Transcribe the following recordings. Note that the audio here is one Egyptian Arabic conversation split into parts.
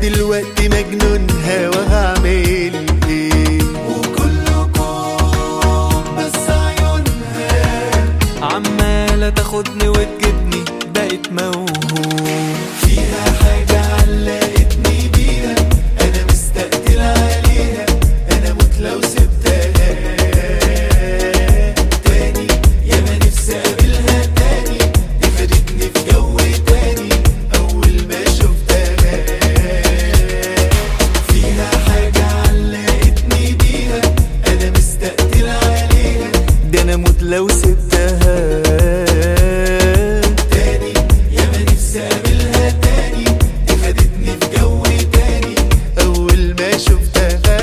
دلوقتي مجنونها وهعمل ايه وكلكم بس عيونها عمالة تاخدني وتجيبني بقيت موهوم فيها حاجة علقتني بيها أنا مستقتل عليها أنا موت لو سبتها تاني يا ما نفسي أقابلها تاني دي خدتني في جو تاني أول ما شفتها فيها حاجة علقتني بيها أنا مستقتل عليها ده انا موت لو سبتها تاني يا ما نفسي اقابلها تاني دي خدتني في جو تاني اول ما شفتها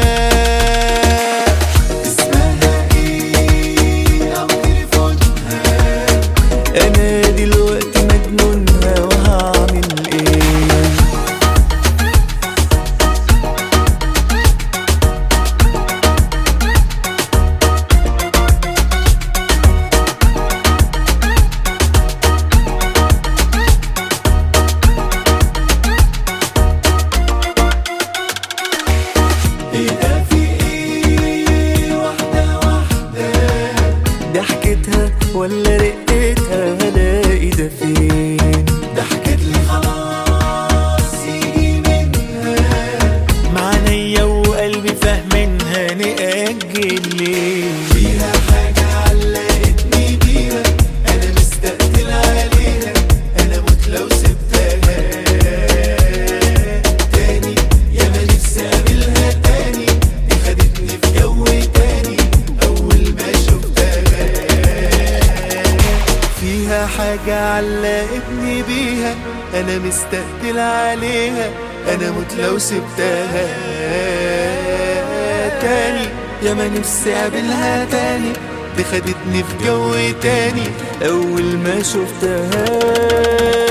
اسمها ايه او تليفونها انا دلوقتي مجنونها وهعمل ايه ايه ده في ايه واحدة واحدة ضحكتها ولا رقتها هلاقي ده فين ضحكت لي خلاص يجي منها معنيا وقلبي فاهمينها نأجل ليه فيها حاجة علقتني بيها أنا مستقتل عليها أنا موت لو سبتها تاني يا ما نفسي أقابلها تاني دي خدتني في جو تاني أول ما شفتها فيها حاجة علقتني بيها أنا مستقتل عليها أنا موت لو سبتها تاني يا ما نفسي أقابلها تاني دي خدتني في جو تاني أول ما شفتها